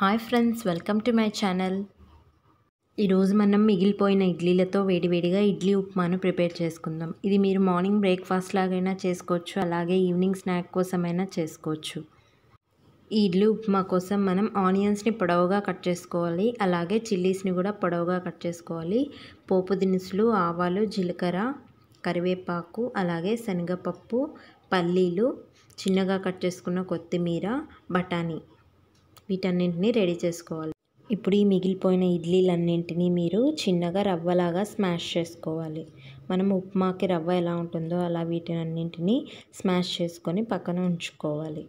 hi friends welcome to my channel ఈరోజు మనం మిగిలిపోయిన ఇడ్లీలతో వేడివేడిగా ఇడ్లీ ఉప్మాను ప్రిపేర్ చేసుకుందాం ఇది మీరు మార్నింగ్ బ్రేక్ఫాస్ట్ లాగైనా చేసుకోవచ్చు అలాగే ఈవినింగ్ స్నాక్ కోసమైనా చేసుకోవచ్చు ఈ ఇడ్లీ ఉప్మా కోసం మనం ఆనియన్స్ని పొడవుగా కట్ చేసుకోవాలి అలాగే చిల్లీస్ని కూడా పొడవుగా కట్ చేసుకోవాలి పోపు దినుసులు ఆవాలు జీలకర్ర కరివేపాకు అలాగే శనగపప్పు పల్లీలు చిన్నగా కట్ చేసుకున్న కొత్తిమీర బఠానీ వీటన్నింటినీ రెడీ చేసుకోవాలి ఇప్పుడు ఈ మిగిలిపోయిన ఇడ్లీలన్నింటినీ మీరు చిన్నగా రవ్వలాగా స్మాష్ చేసుకోవాలి మనం ఉప్మాకి రవ్వ ఎలా ఉంటుందో అలా వీటినన్నింటినీ స్మాష్ చేసుకొని పక్కన ఉంచుకోవాలి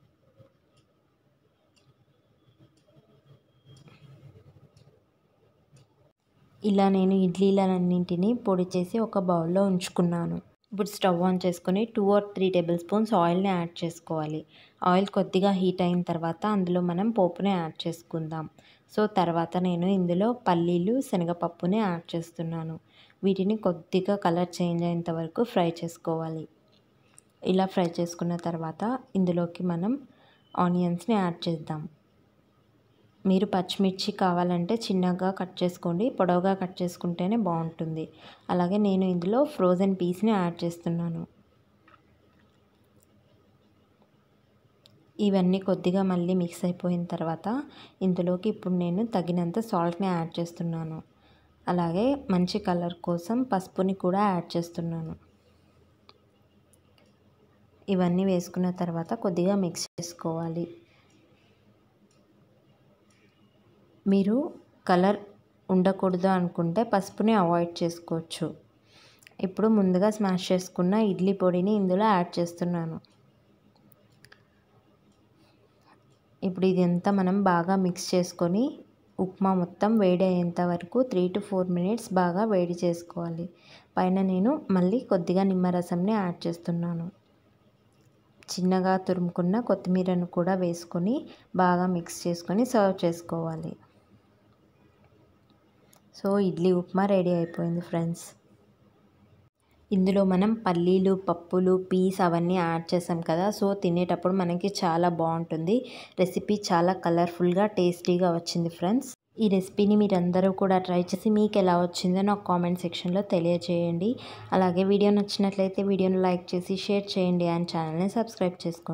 ఇలా నేను ఇడ్లీలన్నింటినీ పొడి చేసి ఒక బౌల్లో ఉంచుకున్నాను ఇప్పుడు స్టవ్ ఆన్ చేసుకొని two or three tablespoons ఆయిల్ని యాడ్ చేసుకోవాలి ఆయిల్ కొద్దిగా హీట్ అయిన తర్వాత అందులో మనం పోపుని యాడ్ చేసుకుందాం సో తర్వాత నేను ఇందులో పల్లీలు శనగపప్పుని యాడ్ చేస్తున్నాను వీటిని కొద్దిగా కలర్ చేంజ్ అయ్యేంత వరకు ఫ్రై చేసుకోవాలి ఇలా ఫ్రై చేసుకున్న తర్వాత ఇందులోకి మనం ఆనియన్స్ని యాడ్ చేద్దాం మీరు పచ్చిమిర్చి కావాలంటే చిన్నగా కట్ చేసుకోండి పొడవుగా కట్ చేసుకుంటేనే బాగుంటుంది అలాగే నేను ఇందులో ఫ్రోజన్ పీస్ని యాడ్ చేస్తున్నాను ఇవన్నీ కొద్దిగా మళ్ళీ మిక్స్ అయిపోయిన తర్వాత ఇందులోకి ఇప్పుడు నేను తగినంత సాల్ట్ని యాడ్ చేస్తున్నాను అలాగే మంచి కలర్ కోసం పసుపుని కూడా యాడ్ చేస్తున్నాను ఇవన్నీ వేసుకున్న తర్వాత కొద్దిగా మిక్స్ చేసుకోవాలి మీరు కలర్ ఉండకూడదు అనుకుంటే పసుపుని అవాయిడ్ చేసుకోవచ్చు ఇప్పుడు ముందుగా స్మాష్ చేసుకున్న ఇడ్లీ పొడిని ఇందులో యాడ్ చేస్తున్నాను ఇప్పుడు ఇదంతా మనం బాగా మిక్స్ చేసుకొని ఉప్మా మొత్తం వేడి అయ్యేంత వరకు త్రీ టు ఫోర్ మినిట్స్ బాగా వేడి చేసుకోవాలి పైన నేను మళ్ళీ కొద్దిగా నిమ్మరసంని యాడ్ చేస్తున్నాను చిన్నగా తురుముకున్న కొత్తిమీరను కూడా వేసుకొని బాగా మిక్స్ చేసుకొని సర్వ్ చేసుకోవాలి సో ఇడ్లీ ఉప్మా రెడీ అయిపోయింది ఫ్రెండ్స్ ఇందులో మనం పల్లీలు పప్పులు పీస్ అవన్నీ యాడ్ చేసాం కదా సో తినేటప్పుడు మనకి చాలా బాగుంటుంది రెసిపీ చాలా కలర్ఫుల్గా టేస్టీగా వచ్చింది ఫ్రెండ్స్ ఈ రెసిపీని మీరందరూ కూడా ట్రై చేసి మీకు ఎలా వచ్చిందో నాకు కామెంట్ సెక్షన్లో తెలియజేయండి అలాగే వీడియో నచ్చినట్లయితే వీడియోని లైక్ చేసి షేర్ చేయండి అండ్ ఛానల్ని సబ్స్క్రైబ్ చేసుకోండి